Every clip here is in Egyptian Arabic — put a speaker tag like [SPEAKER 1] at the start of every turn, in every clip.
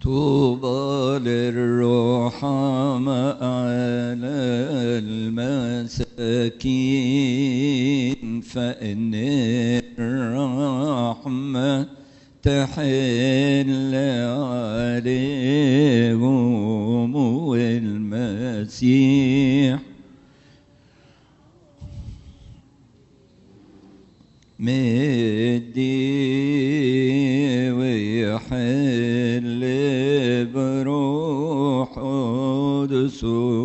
[SPEAKER 1] طوبى للرحماء على المساكين فإن الرحمة تحل عليهم والمسيح مدي ويحل بروح قدس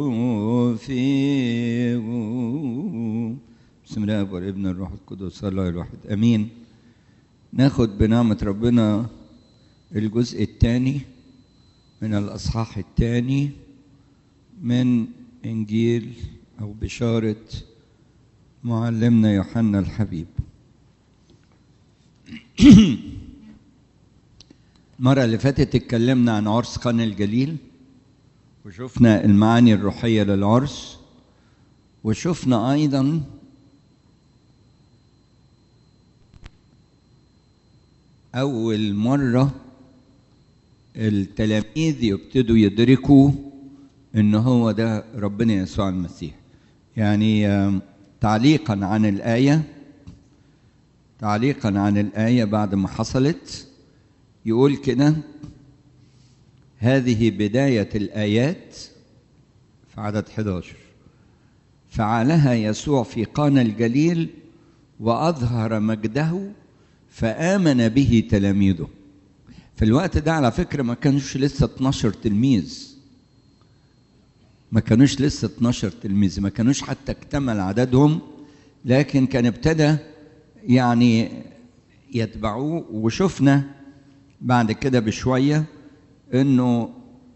[SPEAKER 1] فيه بسم الله والابن الروح القدس الله الواحد امين ناخد بنعمة ربنا الجزء الثاني من الأصحاح الثاني من إنجيل أو بشارة معلمنا يوحنا الحبيب المرة اللي فاتت اتكلمنا عن عرس قنا الجليل وشفنا المعاني الروحية للعرس وشفنا أيضا أول مرة التلاميذ يبتدوا يدركوا إن هو ده ربنا يسوع المسيح يعني تعليقا عن الآية تعليقا عن الآية بعد ما حصلت يقول كده هذه بداية الآيات في عدد 11 فعلها يسوع في قانا الجليل وأظهر مجده فآمن به تلاميذه في الوقت ده على فكرة ما كانوش لسه 12 تلميذ ما كانوش لسه 12 تلميذ ما كانوش حتى اكتمل عددهم لكن كان ابتدى يعني يتبعوه وشفنا بعد كده بشوية انه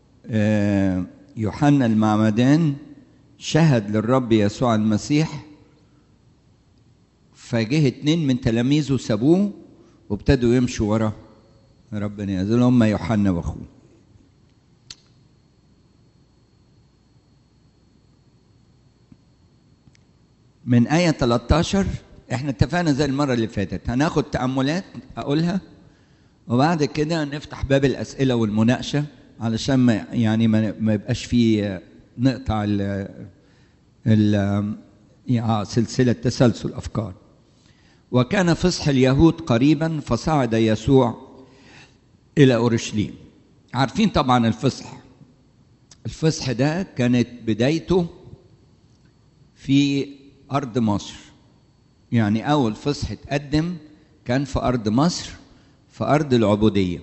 [SPEAKER 1] يوحنا المعمدان شهد للرب يسوع المسيح فجه اتنين من تلاميذه سابوه وابتدوا يمشوا ورا ربنا يزول هم يوحنا واخوه من آية 13 احنا اتفقنا زي المرة اللي فاتت هناخد تأملات أقولها وبعد كده نفتح باب الأسئلة والمناقشة علشان ما يعني ما, ما يبقاش فيه نقطع ال ال يعني سلسلة تسلسل أفكار وكان فصح اليهود قريبا فصعد يسوع إلى أورشليم عارفين طبعا الفصح الفصح ده كانت بدايته في أرض مصر يعني أول فصح اتقدم كان في أرض مصر في أرض العبودية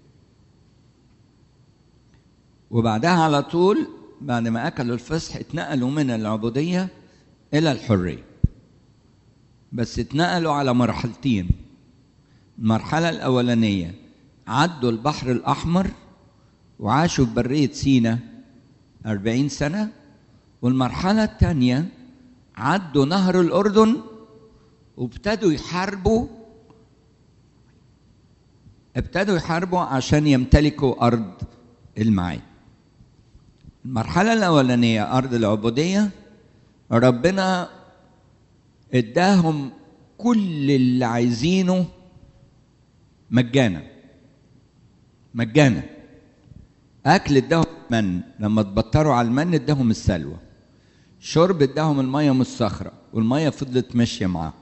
[SPEAKER 1] وبعدها على طول بعد ما أكلوا الفصح اتنقلوا من العبودية إلى الحرية بس اتنقلوا على مرحلتين المرحلة الأولانية عدوا البحر الأحمر وعاشوا في برية سينا أربعين سنة والمرحلة الثانية عدوا نهر الأردن وابتدوا يحاربوا ابتدوا يحاربوا عشان يمتلكوا أرض المعاد المرحلة الأولانية أرض العبودية ربنا اداهم كل اللي عايزينه مجانا مجانا اكل اداهم من لما تبطروا على المن اداهم السلوى شرب اداهم الميه من الصخره والميه فضلت ماشيه معاهم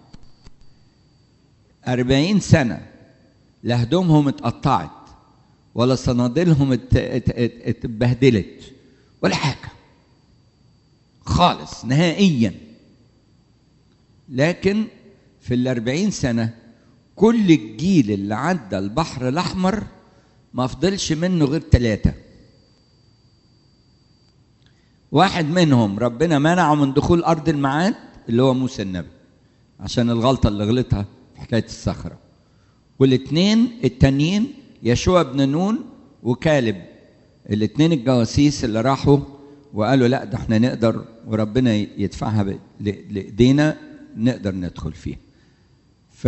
[SPEAKER 1] أربعين سنة لا هدومهم اتقطعت ولا صناديلهم اتبهدلت ولا حاجة خالص نهائيا لكن في الأربعين سنة كل الجيل اللي عدى البحر الأحمر ما فضلش منه غير ثلاثة واحد منهم ربنا منعه من دخول أرض المعاد اللي هو موسى النبي عشان الغلطة اللي غلطها في حكاية الصخرة والاثنين التانيين يشوع بن نون وكالب الاثنين الجواسيس اللي راحوا وقالوا لا ده احنا نقدر وربنا يدفعها لايدينا نقدر ندخل فيها ف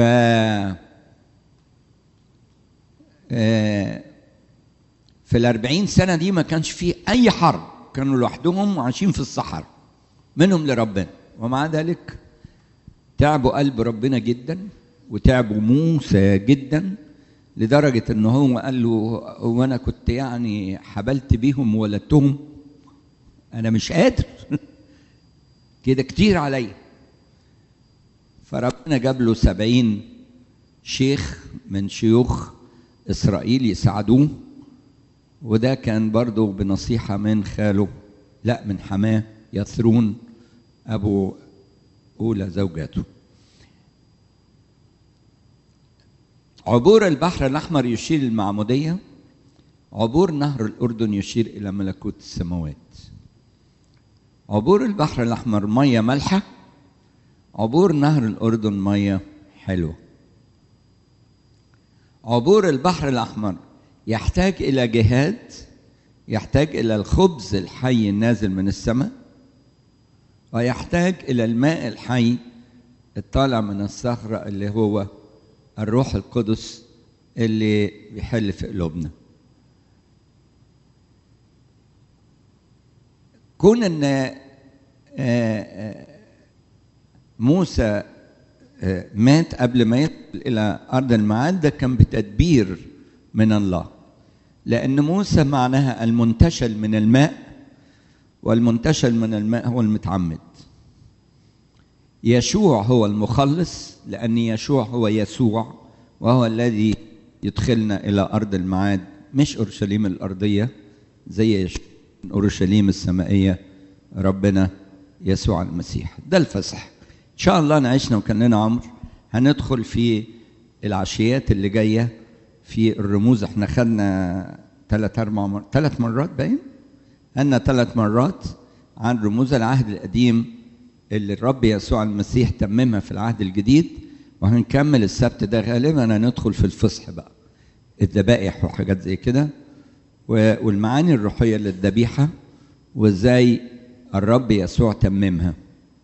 [SPEAKER 1] في الأربعين سنة دي ما كانش فيه أي حرب كانوا لوحدهم وعايشين في الصحراء منهم لربنا ومع ذلك تعبوا قلب ربنا جدا وتعبوا موسى جدا لدرجة إن هو قال له وأنا كنت يعني حبلت بيهم وولدتهم أنا مش قادر كده كتير عليا فربنا جاب له سبعين شيخ من شيوخ إسرائيل يساعدوه وده كان برضه بنصيحة من خاله لا من حماه يثرون أبو أولى زوجاته عبور البحر الأحمر يشير للمعمودية عبور نهر الأردن يشير إلى ملكوت السماوات عبور البحر الأحمر مية مالحة عبور نهر الأردن مية حلوة عبور البحر الأحمر يحتاج إلى جهاد يحتاج إلى الخبز الحي النازل من السماء ويحتاج إلى الماء الحي الطالع من الصخرة اللي هو الروح القدس اللي بيحل في قلوبنا كون ان موسى مات قبل ما يدخل الى ارض الميعاد ده كان بتدبير من الله لان موسى معناها المنتشل من الماء والمنتشل من الماء هو المتعمد يشوع هو المخلص لأن يشوع هو يسوع وهو الذي يدخلنا إلى أرض المعاد مش أورشليم الأرضية زي أورشليم السمائية ربنا يسوع المسيح ده الفسح إن شاء الله نعيشنا وكان لنا عمر هندخل في العشيات اللي جاية في الرموز احنا خدنا ثلاث أربع مرات ثلاث مرات باين خدنا ثلاث مرات عن رموز العهد القديم اللي الرب يسوع المسيح تممها في العهد الجديد وهنكمل السبت ده غالبا هندخل في الفصح بقى الذبائح وحاجات زي كده والمعاني الروحيه للذبيحه وازاي الرب يسوع تممها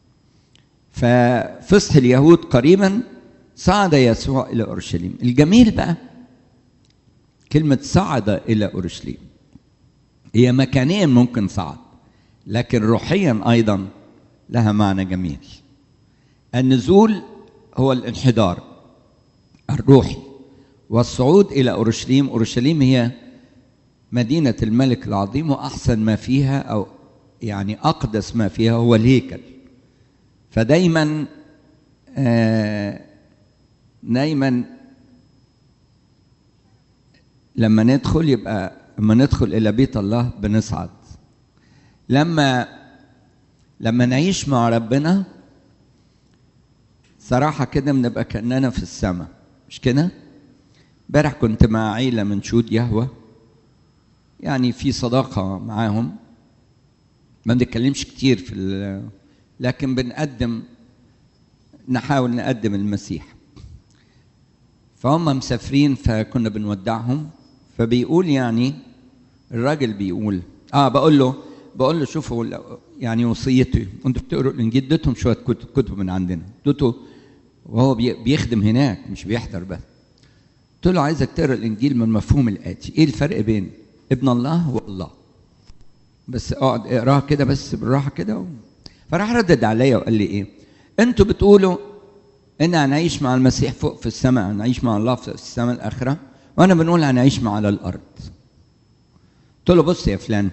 [SPEAKER 1] ففصح اليهود قريبا صعد يسوع الى اورشليم الجميل بقى كلمه صعد الى اورشليم هي مكانيا ممكن صعد لكن روحيا ايضا لها معنى جميل النزول هو الانحدار الروحي والصعود الى اورشليم اورشليم هي مدينه الملك العظيم واحسن ما فيها او يعني اقدس ما فيها هو الهيكل فدايما آه دايما لما ندخل يبقى لما ندخل الى بيت الله بنصعد لما لما نعيش مع ربنا صراحة كده بنبقى كأننا في السماء مش كده؟ امبارح كنت مع عيلة من شهود يهوى يعني في صداقة معاهم ما بنتكلمش كتير في لكن بنقدم نحاول نقدم المسيح فهم مسافرين فكنا بنودعهم فبيقول يعني الراجل بيقول اه بقول له بقول له شوفوا يعني وصيتي انتوا بتقروا الانجيل اديتهم شويه كتب, كتب من عندنا اديته وهو بيخدم هناك مش بيحضر بس قلت له عايزك تقرا الانجيل من مفهوم الاتي ايه الفرق بين ابن الله والله بس اقعد اقراها كده بس بالراحه كده و... فراح ردد عليا وقال لي ايه انتوا بتقولوا ان هنعيش مع المسيح فوق في السماء هنعيش مع الله في السماء الاخره وانا بنقول هنعيش مع على الارض قلت له بص يا فلان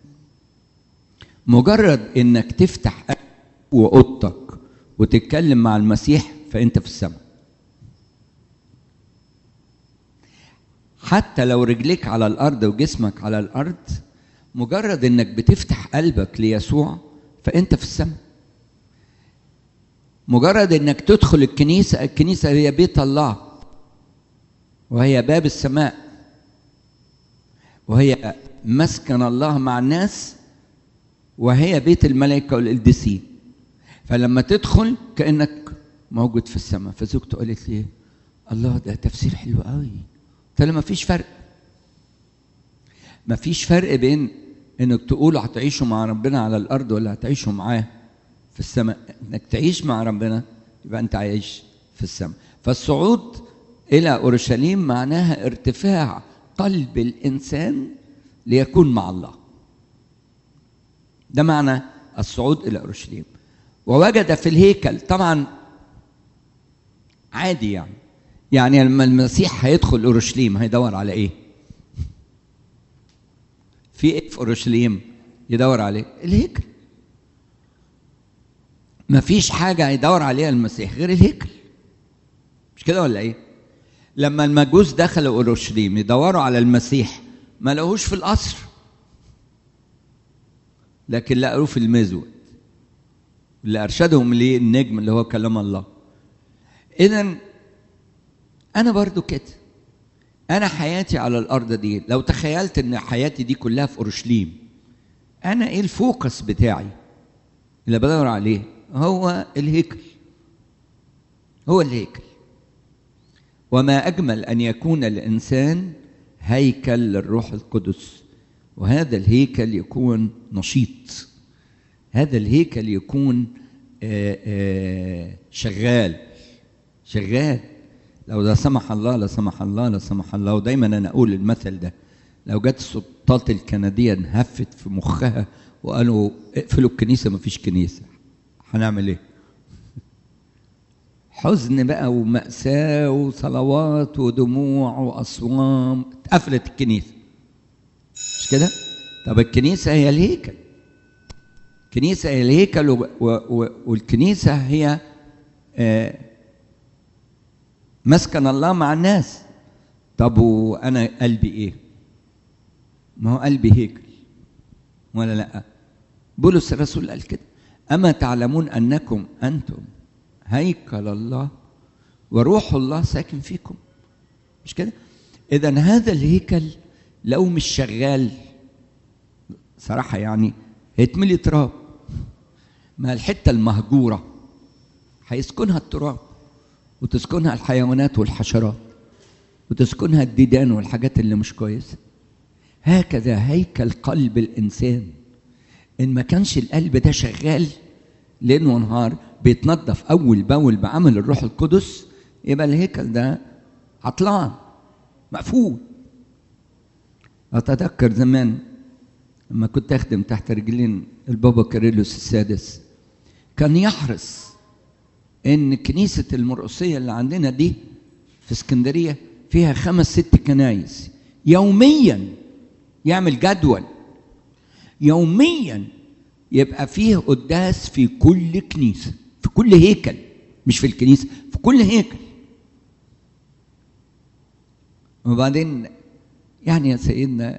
[SPEAKER 1] مجرد انك تفتح واوضتك وتتكلم مع المسيح فانت في السماء حتى لو رجليك على الارض وجسمك على الارض مجرد انك بتفتح قلبك ليسوع فانت في السماء مجرد انك تدخل الكنيسه الكنيسه هي بيت الله وهي باب السماء وهي مسكن الله مع الناس وهي بيت الملائكة والقديسين فلما تدخل كأنك موجود في السماء فزوجته قالت لي الله ده تفسير حلو قوي قلت لها ما فيش فرق ما فيش فرق بين انك تقولوا هتعيشوا مع ربنا على الارض ولا هتعيشوا معاه في السماء انك تعيش مع ربنا يبقى انت عايش في السماء فالصعود الى اورشليم معناها ارتفاع قلب الانسان ليكون مع الله ده معنى الصعود الى اورشليم ووجد في الهيكل طبعا عادي يعني يعني لما المسيح هيدخل اورشليم هيدور على ايه في ايه في اورشليم يدور عليه الهيكل ما فيش حاجة هيدور عليها المسيح غير الهيكل مش كده ولا ايه لما المجوس دخلوا اورشليم يدوروا على المسيح ما لقوهوش في القصر لكن لقوه في المزود اللي ارشدهم ليه النجم اللي هو كلام الله اذا انا برضو كده انا حياتي على الارض دي لو تخيلت ان حياتي دي كلها في اورشليم انا ايه الفوكس بتاعي اللي بدور عليه هو الهيكل هو الهيكل وما اجمل ان يكون الانسان هيكل للروح القدس وهذا الهيكل يكون نشيط هذا الهيكل يكون آآ آآ شغال شغال لو لا سمح الله لا سمح الله لا سمح الله ودايما انا اقول المثل ده لو جت السلطات الكنديه انهفت في مخها وقالوا اقفلوا الكنيسه ما فيش كنيسه هنعمل ايه؟ حزن بقى ومأساة وصلوات ودموع وأصوام اتقفلت الكنيسة مش كده؟ طب الكنيسة هي الهيكل الكنيسة هي الهيكل و... و... والكنيسة هي آه مسكن الله مع الناس طب وأنا قلبي إيه؟ ما هو قلبي هيكل ولا لأ؟ بولس الرسول قال كده أما تعلمون أنكم أنتم هيكل الله وروح الله ساكن فيكم مش كده اذا هذا الهيكل لو مش شغال صراحه يعني هيتملي تراب ما الحته المهجوره هيسكنها التراب وتسكنها الحيوانات والحشرات وتسكنها الديدان والحاجات اللي مش كويسه هكذا هيكل قلب الانسان ان ما كانش القلب ده شغال ليل ونهار بيتنظف اول باول بعمل الروح القدس يبقى الهيكل ده عطلان مقفول اتذكر زمان لما كنت اخدم تحت رجلين البابا كاريلوس السادس كان يحرص ان كنيسه المرقسيه اللي عندنا دي في اسكندريه فيها خمس ست كنايس يوميا يعمل جدول يوميا يبقى فيه قداس في كل كنيسه في كل هيكل مش في الكنيسه في كل هيكل وبعدين يعني يا سيدنا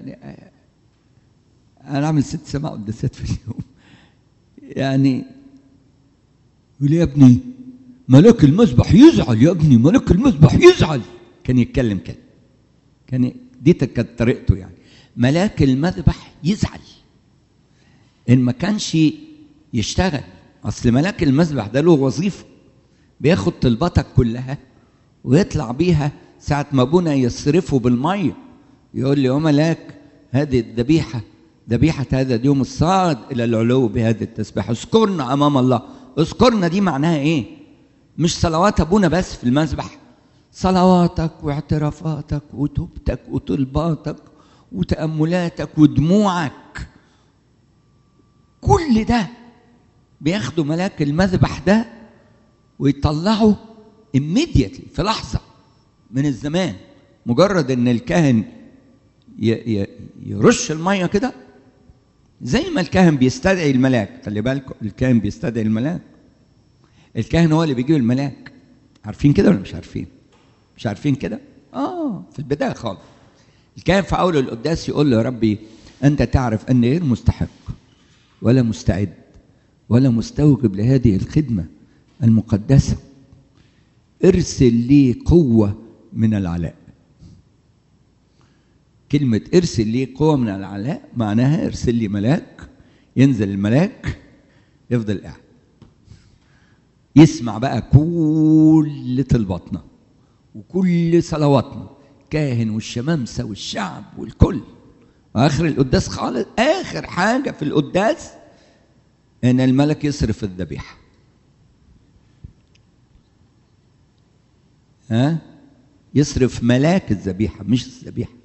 [SPEAKER 1] انا اعمل ست سبع قداسات في اليوم يعني يقول يا ابني ملاك المذبح يزعل يا ابني ملاك المذبح يزعل كان يتكلم كده كان دي كانت طريقته يعني ملاك المذبح يزعل ان ما كانش يشتغل اصل ملاك المذبح ده له وظيفه بياخد طلباتك كلها ويطلع بيها ساعة ما ابونا يصرفه بالمية يقول لي يا ملاك هذه الذبيحة ذبيحة هذا اليوم الصاعد إلى العلو بهذه التسبيحة اذكرنا أمام الله اذكرنا دي معناها إيه مش صلوات أبونا بس في المذبح صلواتك واعترافاتك وتوبتك وطلباتك وتأملاتك ودموعك كل ده بياخدوا ملاك المذبح ده ويطلعوا immediately في لحظة من الزمان مجرد ان الكاهن يرش المية كده زي ما الكاهن بيستدعي الملاك خلي بالكم الكاهن بيستدعي الملاك الكاهن هو اللي بيجيب الملاك عارفين كده ولا مش عارفين مش عارفين كده اه في البداية خالص الكاهن في اول القداس يقول له يا ربي انت تعرف اني غير مستحق ولا مستعد ولا مستوجب لهذه الخدمة المقدسة ارسل لي قوة من العلاء كلمة ارسل لي قوة من العلاء معناها ارسل لي ملاك ينزل الملاك يفضل قاعد يسمع بقى كل طلباتنا وكل صلواتنا كاهن والشمامسة والشعب والكل واخر القداس خالص اخر حاجه في القداس ان الملك يصرف الذبيحه ها يصرف ملاك الذبيحه مش الذبيحه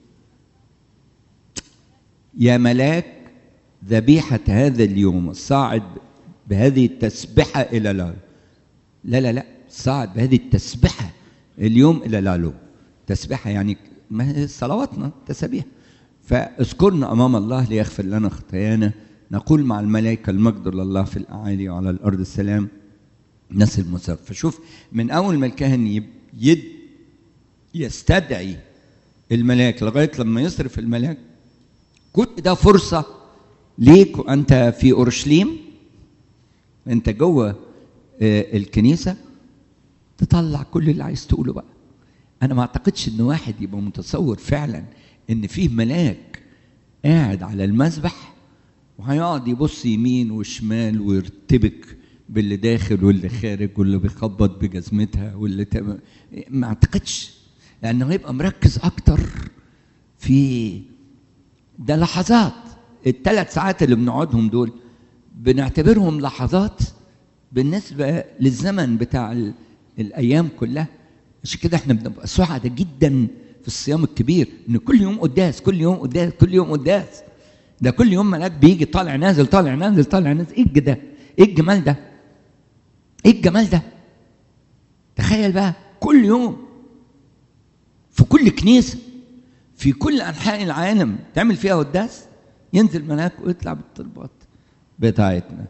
[SPEAKER 1] يا ملاك ذبيحه هذا اليوم الصاعد بهذه التسبحه الى الله لا لا لا صاعد بهذه التسبحه اليوم الى العلو تسبيحه يعني ما هي صلواتنا تسابيح فاذكرنا امام الله ليغفر لنا خطايانا نقول مع الملائكه المجد لله في الاعالي وعلى الارض السلام ناس المسر فشوف من اول ما الكاهن يد يستدعي الملاك لغايه لما يصرف الملاك كل ده فرصه ليك وانت في اورشليم انت جوه الكنيسه تطلع كل اللي عايز تقوله بقى انا ما اعتقدش ان واحد يبقى متصور فعلا ان فيه ملاك قاعد على المسبح وهيقعد يبص يمين وشمال ويرتبك باللي داخل واللي خارج واللي بيخبط بجزمتها واللي تم... ما اعتقدش لانه هيبقى مركز اكتر في ده لحظات الثلاث ساعات اللي بنقعدهم دول بنعتبرهم لحظات بالنسبه للزمن بتاع ال... الايام كلها عشان كده احنا بنبقى سعداء جدا في الصيام الكبير ان كل يوم قداس كل يوم قداس كل يوم قداس ده كل يوم ملاك بيجي طالع نازل طالع نازل طالع نازل ايه ده ايه الجمال ده ايه الجمال ده تخيل بقى كل يوم في كل كنيسه في كل انحاء العالم تعمل فيها قداس ينزل ملاك ويطلع بالطلبات بتاعتنا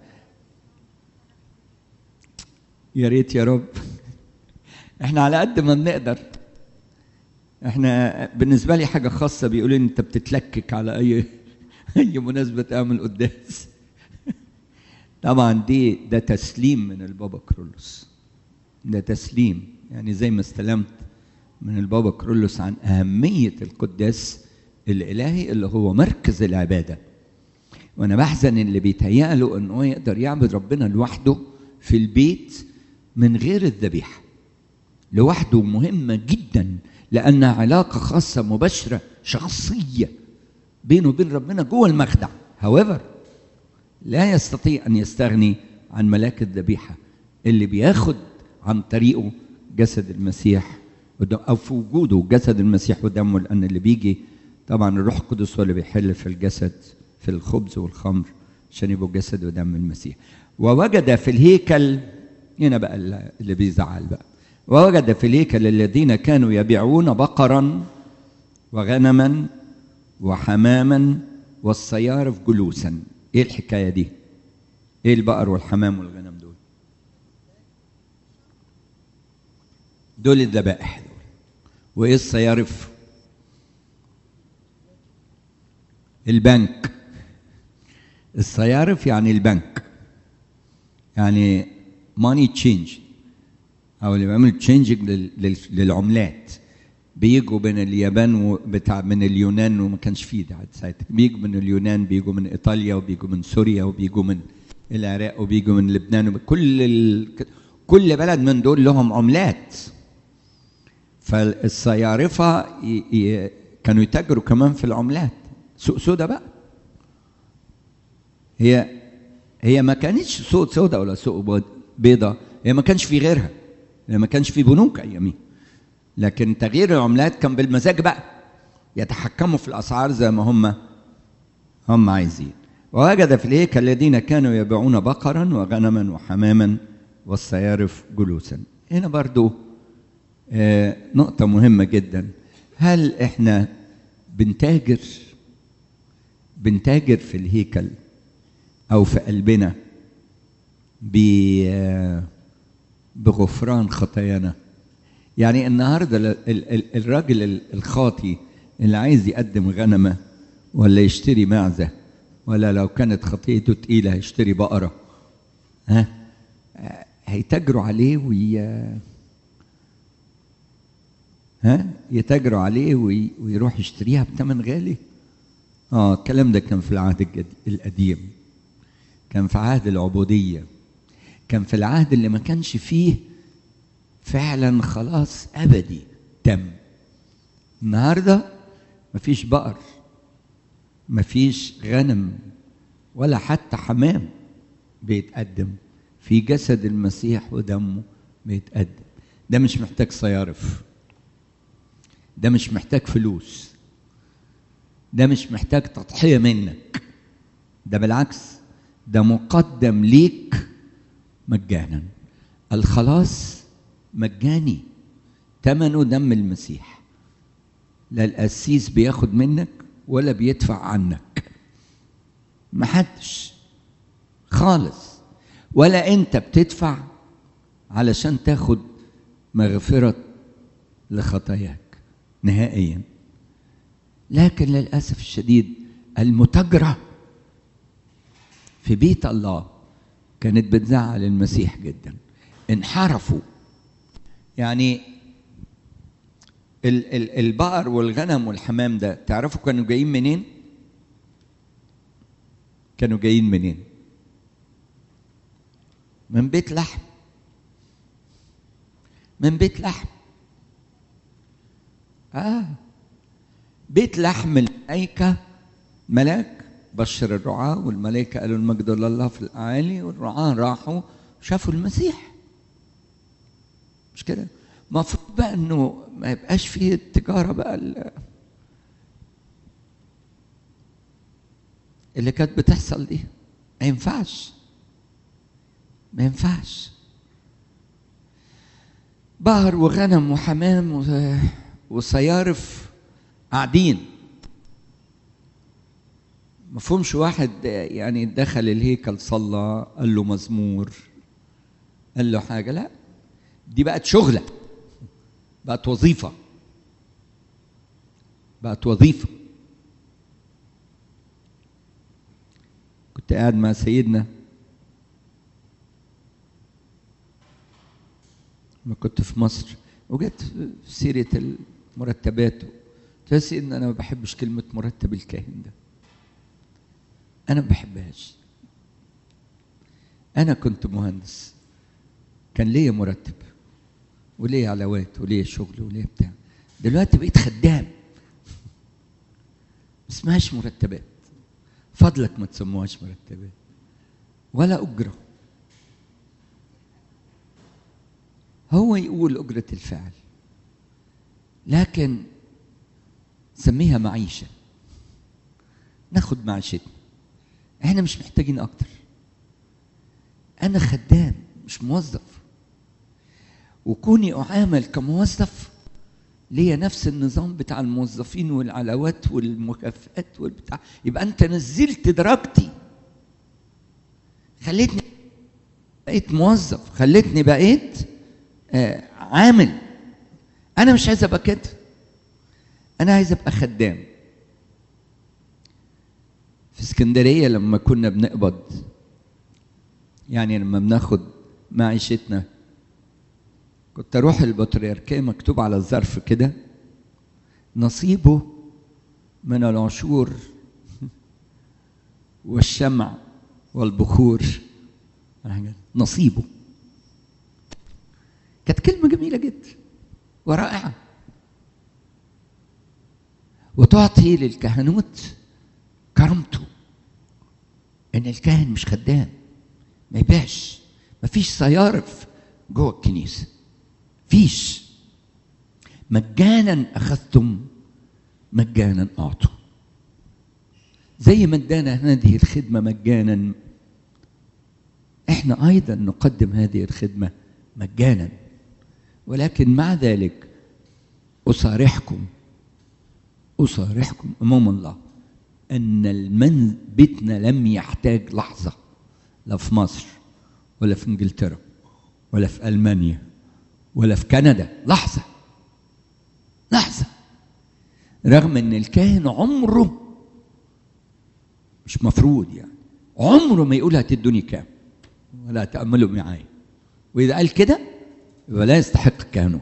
[SPEAKER 1] يا ريت يا رب احنا على قد ما بنقدر احنا بالنسبه لي حاجه خاصه بيقولوا لي انت بتتلكك على اي اي مناسبه تعمل قداس طبعا دي ده تسليم من البابا كرولوس ده تسليم يعني زي ما استلمت من البابا كرولوس عن اهميه القداس الالهي اللي هو مركز العباده وانا بحزن اللي بيتهيأ له ان هو يقدر يعبد ربنا لوحده في البيت من غير الذبيحه لوحده مهمه جدا لانها علاقه خاصه مباشره شخصيه بينه وبين ربنا جوه المخدع however لا يستطيع ان يستغني عن ملاك الذبيحه اللي بياخد عن طريقه جسد المسيح او في وجوده جسد المسيح ودمه لان اللي بيجي طبعا الروح القدس هو اللي بيحل في الجسد في الخبز والخمر عشان يبقوا جسد ودم المسيح ووجد في الهيكل هنا بقى اللي بيزعل بقى ووجد في الهيكل الذين كانوا يبيعون بقرا وغنما وحماما والصيارف جلوسا ايه الحكايه دي ايه البقر والحمام والغنم دول دول الذبائح دول وايه الصيارف البنك الصيارف يعني البنك يعني ماني تشينج او اللي بيعملوا تشينجنج للعملات بيجوا من اليابان وبتاع من اليونان وما كانش فيه ده ساعتها بيجوا من اليونان بيجوا من ايطاليا وبيجوا من سوريا وبيجوا من العراق وبيجوا من لبنان كل ال... كل بلد من دول لهم عملات فالصيارفه ي... ي... كانوا يتاجروا كمان في العملات سوق سودا بقى هي هي ما كانتش سوق سودا ولا سوق بيضة هي ما كانش في غيرها ما كانش في بنوك اياميها لكن تغيير العملات كان بالمزاج بقى يتحكموا في الاسعار زي ما هم هم عايزين ووجد في الهيكل الذين كانوا يبيعون بقرا وغنما وحماما والصيارف جلوسا هنا برضو آه نقطة مهمة جدا هل احنا بنتاجر بنتاجر في الهيكل او في قلبنا بغفران خطايانا يعني النهارده الراجل الخاطي اللي عايز يقدم غنمه ولا يشتري معزه ولا لو كانت خطيته تقيله هيشتري بقره ها هيتاجروا عليه وي ها يتاجروا عليه وي... ويروح يشتريها بثمن غالي اه الكلام ده كان في العهد الجد... القديم كان في عهد العبوديه كان في العهد اللي ما كانش فيه فعلا خلاص ابدي تم النهارده مفيش بقر مفيش غنم ولا حتى حمام بيتقدم في جسد المسيح ودمه بيتقدم ده مش محتاج صيارف ده مش محتاج فلوس ده مش محتاج تضحية منك ده بالعكس ده مقدم ليك مجانا الخلاص مجاني ثمنه دم المسيح لا القسيس بياخد منك ولا بيدفع عنك محدش خالص ولا انت بتدفع علشان تاخد مغفرة لخطاياك نهائيا لكن للأسف الشديد المتجرة في بيت الله كانت بتزعل المسيح جدا انحرفوا يعني ال- ال- البقر والغنم والحمام ده تعرفوا كانوا جايين منين؟ كانوا جايين منين؟ من بيت لحم من بيت لحم اه بيت لحم الملائكة ملاك بشر الرعاة والملائكة قالوا المجد لله في الأعالي والرعاة راحوا شافوا المسيح مش كده المفروض بقى انه ما يبقاش فيه التجارة بقى ال- اللي كانت بتحصل دي ما ينفعش ما ينفعش بقر وغنم وحمام و- وصيارف قاعدين مفهومش واحد يعني دخل الهيكل صلى قال له مزمور قال له حاجة لا دي بقت شغلة بقت وظيفة بقت وظيفة كنت قاعد مع سيدنا لما كنت في مصر وجت في سيرة المرتبات قلت له يا سيدنا أنا ما بحبش كلمة مرتب الكاهن ده أنا ما بحبهاش أنا كنت مهندس كان ليا مرتب وليا علاوات وليا شغل وليا بتاع دلوقتي بقيت خدام ما اسمهاش مرتبات فضلك ما تسموهاش مرتبات ولا أجرة هو يقول أجرة الفعل لكن سميها معيشة ناخد معيشتنا احنا مش محتاجين أكتر أنا خدام مش موظف وكوني أعامل كموظف ليا نفس النظام بتاع الموظفين والعلاوات والمكافآت والبتاع يبقى أنت نزلت درجتي خليتني بقيت موظف خليتني بقيت آه عامل انا مش عايز ابقى كده انا عايز ابقى خدام في اسكندريه لما كنا بنقبض يعني لما بناخد معيشتنا كنت اروح البطريركيه مكتوب على الظرف كده نصيبه من العشور والشمع والبخور نصيبه كانت كلمة جميلة جدا ورائعة وتعطي للكهنوت كرامته ان الكاهن مش خدام ما يبيعش ما فيش صيارف جوه الكنيسة فيش مجانا أخذتم مجانا أعطوا زي ما ادانا هذه الخدمة مجانا احنا أيضا نقدم هذه الخدمة مجانا ولكن مع ذلك أصارحكم أصارحكم أمام الله أن المن بيتنا لم يحتاج لحظة لا في مصر ولا في إنجلترا ولا في ألمانيا ولا في كندا لحظة لحظة رغم أن الكاهن عمره مش مفروض يعني عمره ما يقول هتدوني كام ولا تأملوا معايا وإذا قال كده يبقى لا يستحق الكهنوت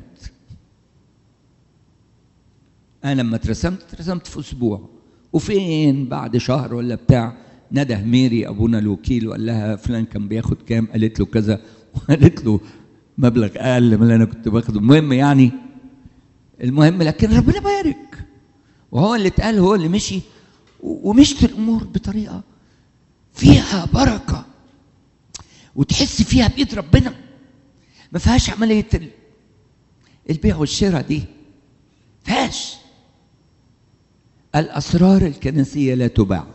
[SPEAKER 1] أنا لما اترسمت اترسمت في أسبوع وفين بعد شهر ولا بتاع نده ميري أبونا الوكيل وقال لها فلان كان بياخد كام قالت له كذا وقالت له مبلغ أقل من اللي أنا كنت باخده المهم يعني المهم لكن ربنا بارك وهو اللي اتقال هو اللي مشي ومشت الأمور بطريقة فيها بركة وتحس فيها بإيد ربنا ما فيهاش عملية البيع والشراء دي فيهاش الأسرار الكنسية لا تباع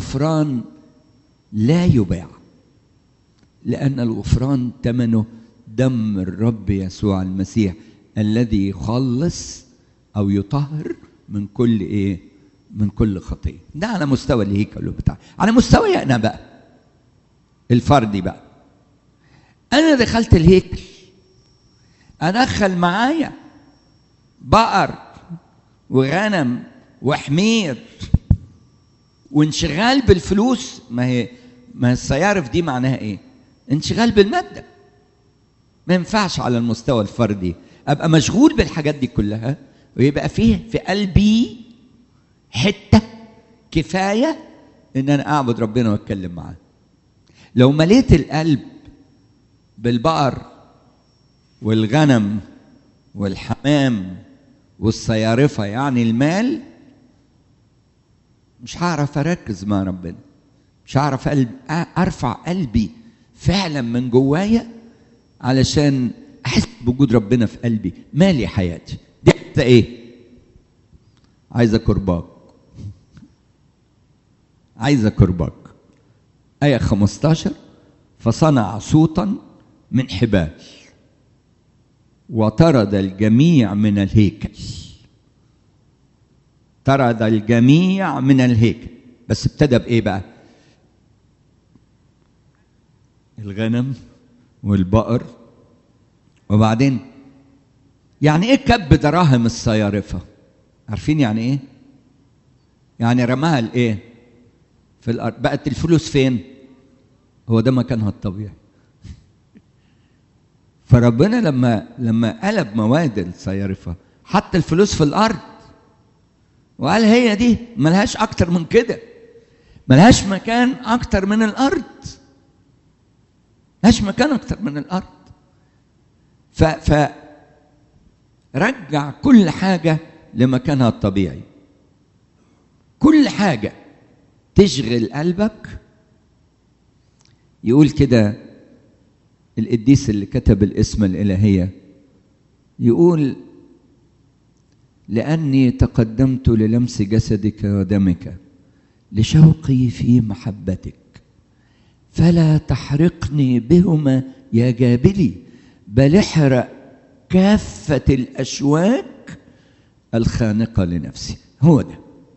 [SPEAKER 1] والغفران لا يباع لأن الغفران ثمنه دم الرب يسوع المسيح الذي يخلص او يطهر من كل ايه من كل خطيه ده على مستوى الهيكل بتاع على مستوى انا بقى الفردي بقى انا دخلت الهيكل ادخل معايا بقر وغنم وحمير وانشغال بالفلوس ما هي ما هي الصيارف دي معناها ايه انشغال بالماده ما ينفعش على المستوى الفردي ابقى مشغول بالحاجات دي كلها ويبقى فيه في قلبي حته كفايه ان انا اعبد ربنا واتكلم معاه لو مليت القلب بالبقر والغنم والحمام والصيارفه يعني المال مش هعرف اركز مع ربنا مش هعرف قلب ارفع قلبي فعلا من جوايا علشان احس بوجود ربنا في قلبي مالي حياتي دي حتى ايه عايزه كرباج عايزه كرباج آية 15 فصنع صوتا من حبال وطرد الجميع من الهيكل طرد الجميع من الهيكل بس ابتدى بايه بقى الغنم والبقر وبعدين يعني ايه كب دراهم الصيارفه عارفين يعني ايه يعني رماها لايه في الارض بقت الفلوس فين هو ده مكانها الطبيعي فربنا لما لما قلب مواد الصيارفه حط الفلوس في الارض وقال هي دي ملهاش اكتر من كده ملهاش مكان اكتر من الارض ملهاش مكان اكتر من الارض ف ف رجع كل حاجه لمكانها الطبيعي كل حاجه تشغل قلبك يقول كده القديس اللي كتب الاسم الالهيه يقول لاني تقدمت للمس جسدك ودمك لشوقي في محبتك فلا تحرقني بهما يا جابلي بل احرق كافه الاشواك الخانقه لنفسي هو ده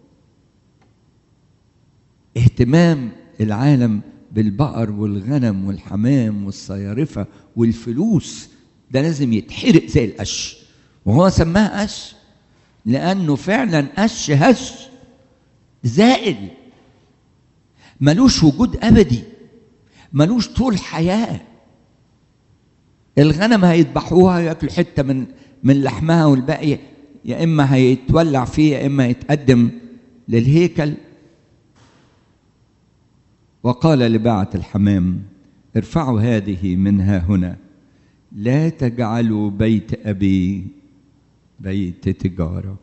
[SPEAKER 1] اهتمام العالم بالبقر والغنم والحمام والصيارفه والفلوس ده لازم يتحرق زي القش وهو سماها قش لانه فعلا قش هش زائل ملوش وجود ابدي ملوش طول حياه الغنم هيذبحوها ياكلوا حته من من لحمها والباقي يا اما هيتولع فيه يا اما هيتقدم للهيكل وقال لباعة الحمام ارفعوا هذه منها هنا لا تجعلوا بيت أبي بيت تجارة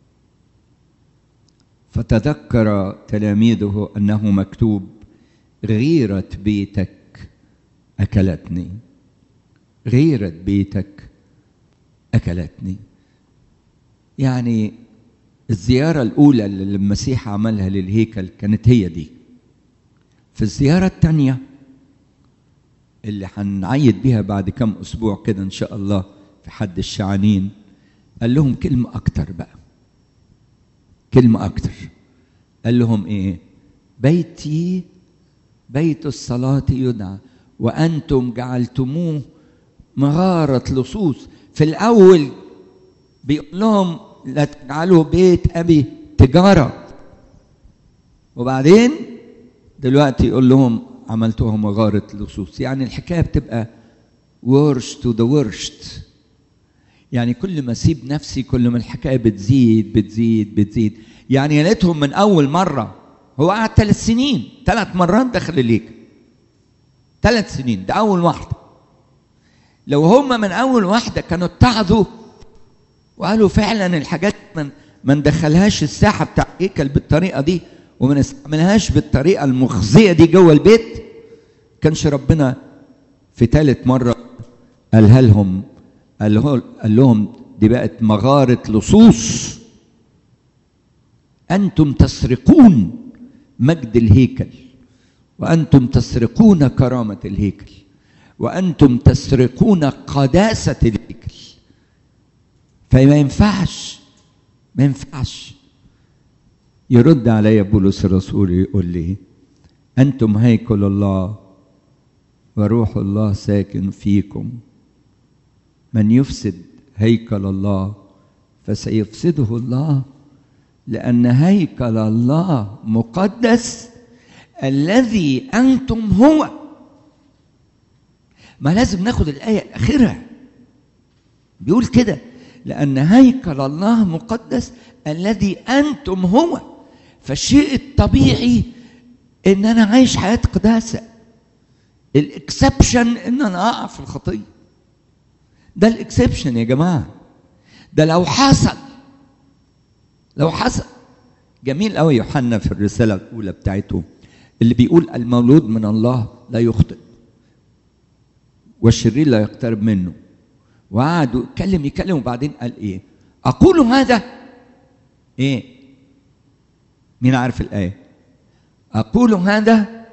[SPEAKER 1] فتذكر تلاميذه أنه مكتوب غيرة بيتك أكلتني غيرة بيتك أكلتني يعني الزيارة الأولى اللي المسيح عملها للهيكل كانت هي دي في الزيارة الثانية اللي هنعيد بيها بعد كم أسبوع كده إن شاء الله في حد الشعانين قال لهم كلمة أكتر بقى كلمة أكتر قال لهم إيه بيتي بيت الصلاة يدعى وأنتم جعلتموه مغارة لصوص في الأول بيقول لهم لا تجعلوا بيت أبي تجارة وبعدين دلوقتي يقول لهم عملتوها مغارة لصوص يعني الحكاية بتبقى worst to the worst يعني كل ما اسيب نفسي كل ما الحكاية بتزيد بتزيد بتزيد يعني يا ريتهم من أول مرة هو قعد ثلاث سنين ثلاث مرات دخل الليج ثلاث سنين ده أول واحدة لو هم من أول واحدة كانوا اتعظوا وقالوا فعلا الحاجات من ما ندخلهاش الساحة بتاع هيكل بالطريقة دي وما نستعملهاش بالطريقه المخزيه دي جوه البيت كانش ربنا في ثالث مره قالها لهم قال لهم دي بقت مغاره لصوص انتم تسرقون مجد الهيكل وانتم تسرقون كرامه الهيكل وانتم تسرقون قداسه الهيكل فما ينفعش ما ينفعش يرد علي بولس الرسول يقول لي انتم هيكل الله وروح الله ساكن فيكم من يفسد هيكل الله فسيفسده الله لان هيكل الله مقدس الذي انتم هو ما لازم ناخد الايه الاخيره بيقول كده لان هيكل الله مقدس الذي انتم هو فالشيء الطبيعي ان انا عايش حياه قداسه الاكسبشن ان انا اقع في الخطيه ده الاكسبشن يا جماعه ده لو حصل لو حصل جميل قوي يوحنا في الرساله الاولى بتاعته اللي بيقول المولود من الله لا يخطئ والشرير لا يقترب منه وقعد يتكلم يتكلم وبعدين قال ايه اقول هذا ايه مين عارف الايه اقول هذا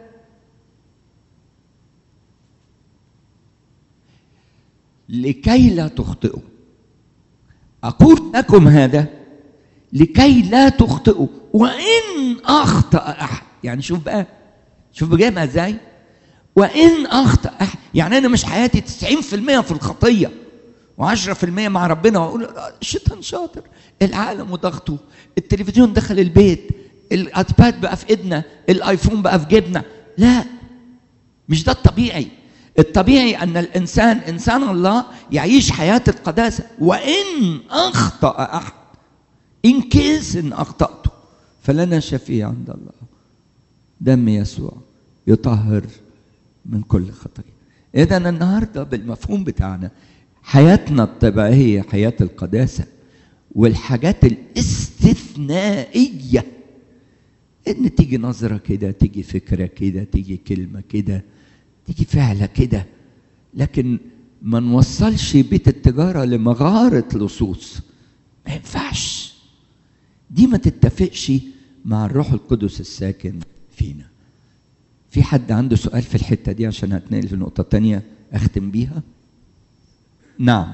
[SPEAKER 1] لكي لا تخطئوا اقول لكم هذا لكي لا تخطئوا وان اخطا احد يعني شوف بقى شوف جايبها ازاي وان اخطا احد يعني انا مش حياتي 90% في الخطيه و10% مع ربنا واقول الشيطان شاطر العالم وضغطه التلفزيون دخل البيت الايباد بقى في ايدنا الايفون بقى في جيبنا لا مش ده الطبيعي الطبيعي ان الانسان انسان الله يعيش حياه القداسه وان اخطا احد ان كيس ان اخطات فلنا شفيع عند الله دم يسوع يطهر من كل خطيه اذا النهارده بالمفهوم بتاعنا حياتنا الطبيعيه حياه القداسه والحاجات الاستثنائيه ان تيجي نظره كده تيجي فكره كده تيجي كلمه كده تيجي فعله كده لكن ما نوصلش بيت التجاره لمغاره لصوص ما ينفعش دي ما تتفقش مع الروح القدس الساكن فينا في حد عنده سؤال في الحته دي عشان هتنقل في نقطه تانية اختم بيها نعم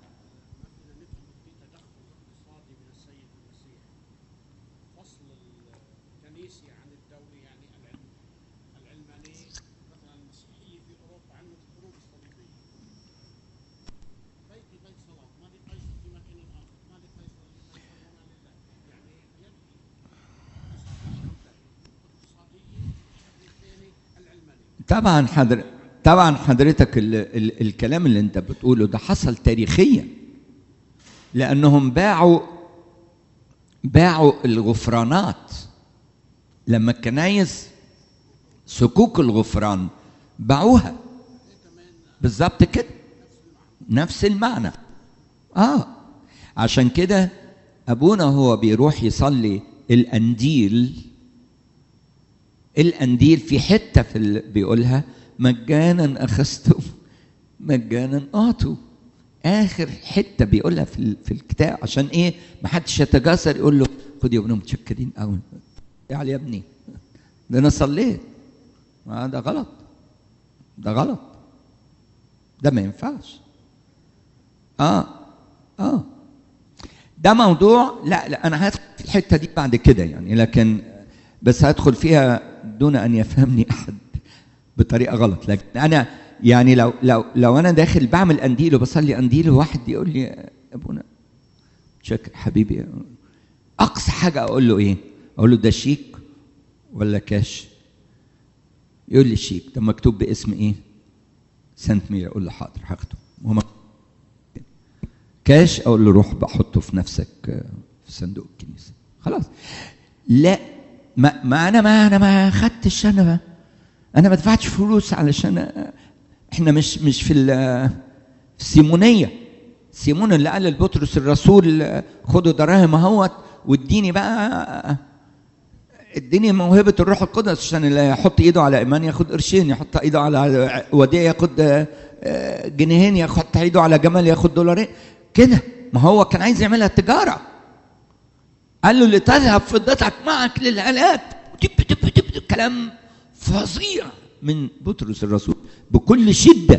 [SPEAKER 1] طبعا حضر طبعا حضرتك ال ال الكلام اللي انت بتقوله ده حصل تاريخيا لانهم باعوا باعوا الغفرانات لما الكنايس سكوك الغفران باعوها بالظبط كده نفس المعنى اه عشان كده ابونا هو بيروح يصلي الانديل الانديل في حته في ال... بيقولها مجانا اخذتم مجانا اعطوا اخر حته بيقولها في ال... في الكتاب عشان ايه ما حدش يتجاسر يقول له خد يا ابني متشكرين قوي تعال يا ابني ده انا صليت ما ده غلط ده غلط ده ما ينفعش اه اه ده موضوع لا لا انا هدخل في الحته دي بعد كده يعني لكن بس هدخل فيها دون ان يفهمني احد بطريقه غلط لكن انا يعني لو لو لو انا داخل بعمل انديل وبصلي انديل وواحد يقول لي يا ابونا شكر حبيبي اقصى حاجه اقول له ايه؟ اقول له ده شيك ولا كاش؟ يقول لي شيك ده مكتوب باسم ايه؟ سانت ميرا اقول له حاضر هاخده وهو كاش اقول له روح بحطه في نفسك في صندوق الكنيسه خلاص لا ما, ما انا ما انا ما خدتش انا ما انا ما دفعتش فلوس علشان احنا مش مش في السيمونيه سيمون اللي قال لبطرس الرسول خدوا دراهم اهوت واديني بقى اديني موهبه الروح القدس عشان اللي يحط ايده على ايمان ياخد قرشين يحط ايده على وديع ياخد جنيهين يحط ايده على جمل ياخد دولارين كده ما هو كان عايز يعملها تجاره قال له لتذهب فضتك معك للهلاك كلام فظيع من بطرس الرسول بكل شده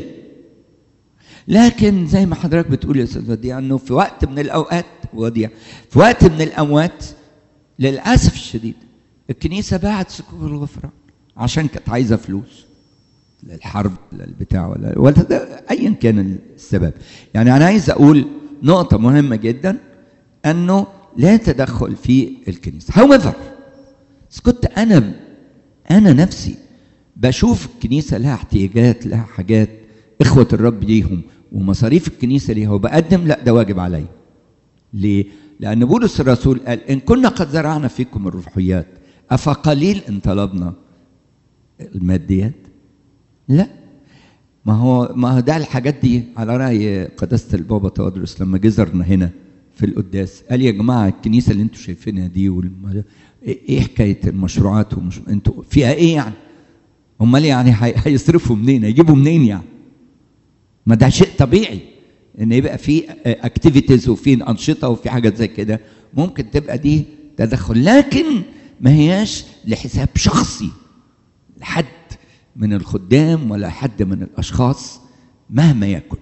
[SPEAKER 1] لكن زي ما حضرتك بتقول يا استاذ وديع انه في وقت من الاوقات وديع في وقت من الاموات للاسف الشديد الكنيسه باعت صكوك الغفران عشان كانت عايزه فلوس للحرب ولا البتاع ولا ولا ده ايا كان السبب يعني انا عايز اقول نقطه مهمه جدا انه لا تدخل في الكنيسه however كنت انا انا نفسي بشوف الكنيسه لها احتياجات لها حاجات اخوه الرب ليهم ومصاريف الكنيسه ليها وبقدم لا ده واجب عليا ليه لان بولس الرسول قال ان كنا قد زرعنا فيكم الروحيات افقليل ان طلبنا الماديات لا ما هو ما هو ده الحاجات دي على راي قداسه البابا تودرس لما جزرنا هنا في القداس قال يا جماعه الكنيسه اللي انتم شايفينها دي والم... ايه حكايه المشروعات ومش انتوا فيها ايه يعني؟ امال يعني هي... هيصرفوا منين؟ هيجيبوا منين يعني؟ ما ده شيء طبيعي ان يبقى في اكتيفيتيز وفي انشطه وفي حاجات زي كده ممكن تبقى دي تدخل لكن ما هياش لحساب شخصي لحد من الخدام ولا حد من الاشخاص مهما يكن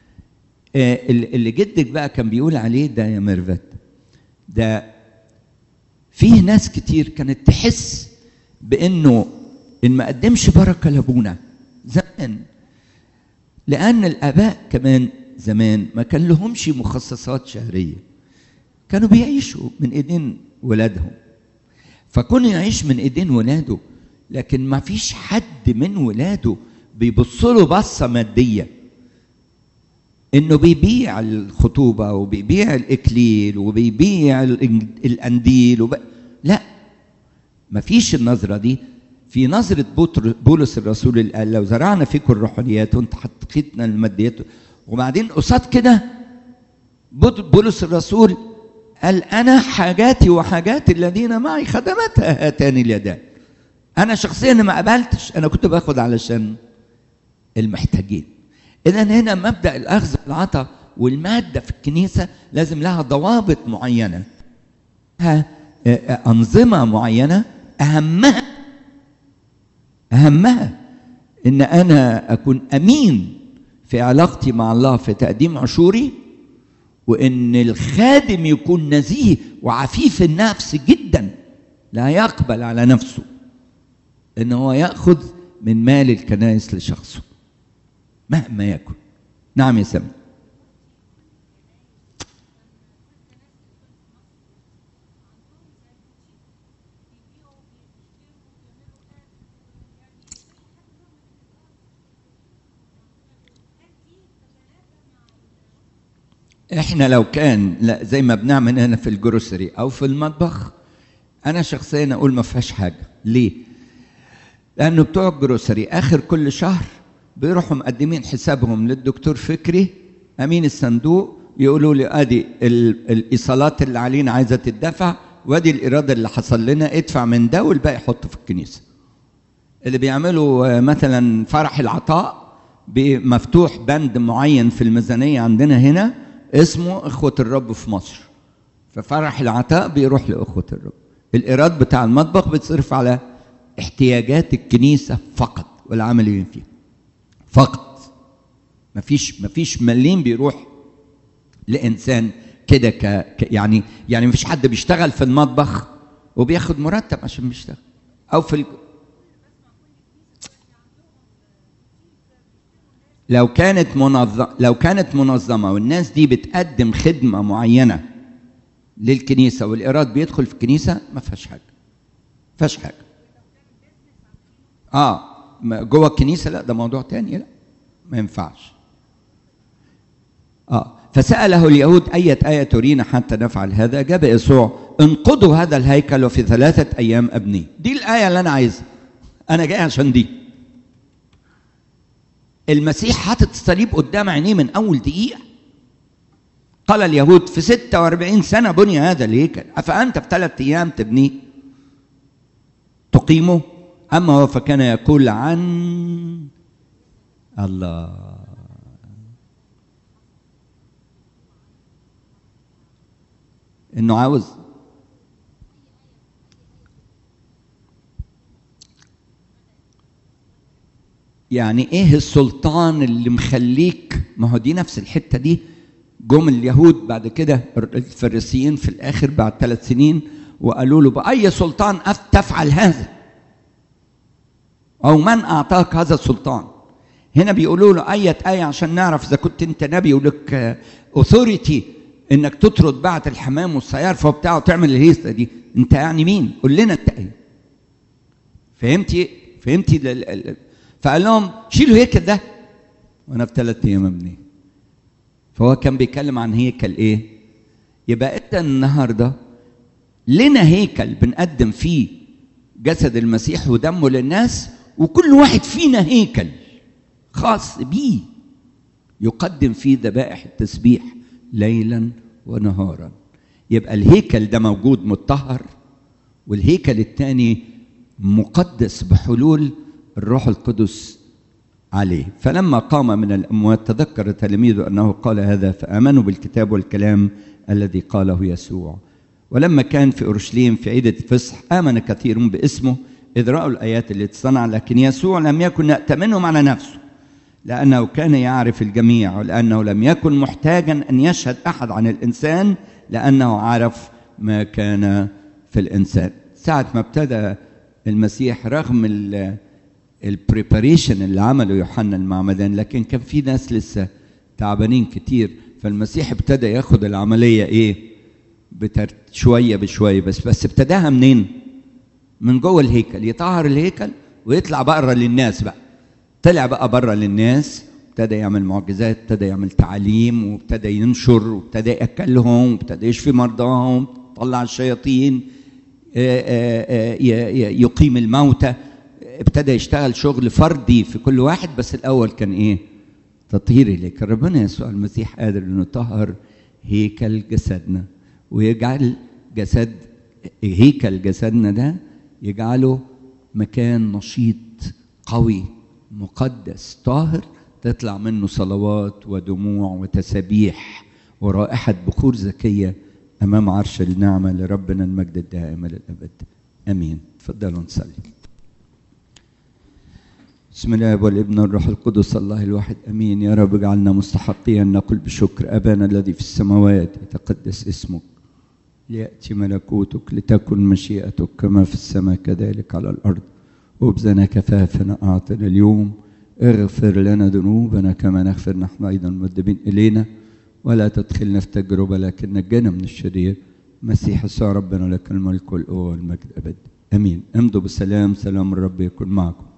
[SPEAKER 1] اللي جدك بقى كان بيقول عليه ده يا ميرفت ده فيه ناس كتير كانت تحس بانه ان ما قدمش بركه لابونا زمان لان الاباء كمان زمان ما كان لهمش مخصصات شهريه كانوا بيعيشوا من ايدين ولادهم فكون يعيش من ايدين ولاده لكن ما فيش حد من ولاده بيبص له بصه ماديه انه بيبيع الخطوبه وبيبيع الاكليل وبيبيع الانديل وب... لا ما فيش النظره دي في نظره بولس الرسول اللي قال لو زرعنا فيكم الروحانيات وانت حطيتنا الماديات وبعدين قصاد كده بولس الرسول قال انا حاجاتي وحاجات الذين معي خدمتها هاتان اليدان انا شخصيا ما قبلتش انا كنت باخد علشان المحتاجين اذا هنا مبدا الاخذ والعطاء والماده في الكنيسه لازم لها ضوابط معينه لها انظمه معينه اهمها اهمها ان انا اكون امين في علاقتي مع الله في تقديم عشوري وان الخادم يكون نزيه وعفيف النفس جدا لا يقبل على نفسه ان هو ياخذ من مال الكنائس لشخصه مهما يكن نعم يا سامي احنا لو كان لا زي ما بنعمل هنا في الجروسري او في المطبخ انا شخصيا اقول ما فيهاش حاجه ليه لانه بتوع الجروسري اخر كل شهر بيروحوا مقدمين حسابهم للدكتور فكري امين الصندوق يقولوا لي ادي الايصالات اللي علينا عايزه تدفع وادي الاراده اللي حصل لنا ادفع من ده والباقي حطه في الكنيسه اللي بيعملوا مثلا فرح العطاء مفتوح بند معين في الميزانيه عندنا هنا اسمه اخوه الرب في مصر ففرح العطاء بيروح لاخوه الرب الايراد بتاع المطبخ بيتصرف على احتياجات الكنيسه فقط والعاملين فيها فقط مفيش مفيش مليم بيروح لانسان كده ك... ك يعني يعني مفيش حد بيشتغل في المطبخ وبياخد مرتب عشان بيشتغل او في ال... لو كانت منظمة لو كانت منظمة والناس دي بتقدم خدمة معينة للكنيسة والإيراد بيدخل في الكنيسة ما فيهاش حاجة ما فيهاش حاجة اه جوه الكنيسة لا ده موضوع تاني لا ما ينفعش اه فسأله اليهود أية آية ترينا حتى نفعل هذا أجاب يسوع انقضوا هذا الهيكل وفي ثلاثة أيام أبنيه دي الآية اللي أنا عايزها أنا جاي عشان دي المسيح حاطط الصليب قدام عينيه من أول دقيقة قال اليهود في 46 سنة بني هذا الهيكل أفأنت في ثلاثة أيام تبنيه تقيمه أما هو فكان يقول عن الله انه عاوز يعني ايه السلطان اللي مخليك ما هو دي نفس الحته دي جم اليهود بعد كده الفريسيين في الاخر بعد ثلاث سنين وقالوا له باي سلطان تفعل هذا او من اعطاك هذا السلطان هنا بيقولوا له اية آية عشان نعرف إذا كنت أنت نبي ولك أوثوريتي إنك تطرد بعت الحمام والسيارفة وبتاع وتعمل الهيصة دي أنت يعني مين؟ قول لنا أنت إيه؟ فهمتي؟ فهمتي؟ لل... فقال لهم شيلوا هيكل ده وأنا في ثلاث أيام أبنيه فهو كان بيتكلم عن هيكل إيه؟ يبقى أنت النهارده لنا هيكل بنقدم فيه جسد المسيح ودمه للناس وكل واحد فينا هيكل خاص بيه يقدم فيه ذبائح التسبيح ليلا ونهارا يبقى الهيكل ده موجود مطهر والهيكل الثاني مقدس بحلول الروح القدس عليه فلما قام من الاموات تذكر تلاميذه انه قال هذا فامنوا بالكتاب والكلام الذي قاله يسوع ولما كان في اورشليم في عيد الفصح امن كثير باسمه اذ راوا الايات التي صنع لكن يسوع لم يكن يأتمنهم على نفسه لانه كان يعرف الجميع ولانه لم يكن محتاجا ان يشهد احد عن الانسان لانه عرف ما كان في الانسان ساعه ما ابتدى المسيح رغم البريباريشن اللي عمله يوحنا المعمدان لكن كان في ناس لسه تعبانين كتير فالمسيح ابتدى ياخد العمليه ايه بترت شويه بشويه بس بس ابتداها منين من جوه الهيكل يطهر الهيكل ويطلع بره للناس بقى طلع بقى بره للناس ابتدى يعمل معجزات ابتدى يعمل تعاليم وابتدى ينشر وابتدى ياكلهم وابتدى يشفي مرضاهم طلع الشياطين يقيم الموتى ابتدى يشتغل شغل فردي في كل واحد بس الاول كان ايه تطهير لكن ربنا يسوع المسيح قادر انه يطهر هيكل جسدنا ويجعل جسد هيكل جسدنا ده يجعله مكان نشيط قوي مقدس طاهر تطلع منه صلوات ودموع وتسابيح ورائحة بخور زكية أمام عرش النعمة لربنا المجد الدائم للأبد أمين تفضلوا نصلي بسم الله والابن والروح القدس الله الواحد امين يا رب اجعلنا مستحقين نقول بشكر ابانا الذي في السماوات يتقدس اسمك لياتي ملكوتك لتكن مشيئتك كما في السماء كذلك على الارض خبزنا كفافنا اعطنا اليوم اغفر لنا ذنوبنا كما نغفر نحن ايضا المذنبين الينا ولا تدخلنا في تجربه لكن نجنا من الشرير مسيح يسوع ربنا لك الملك والقوه والمجد ابد امين امضوا بالسلام سلام الرب يكون معكم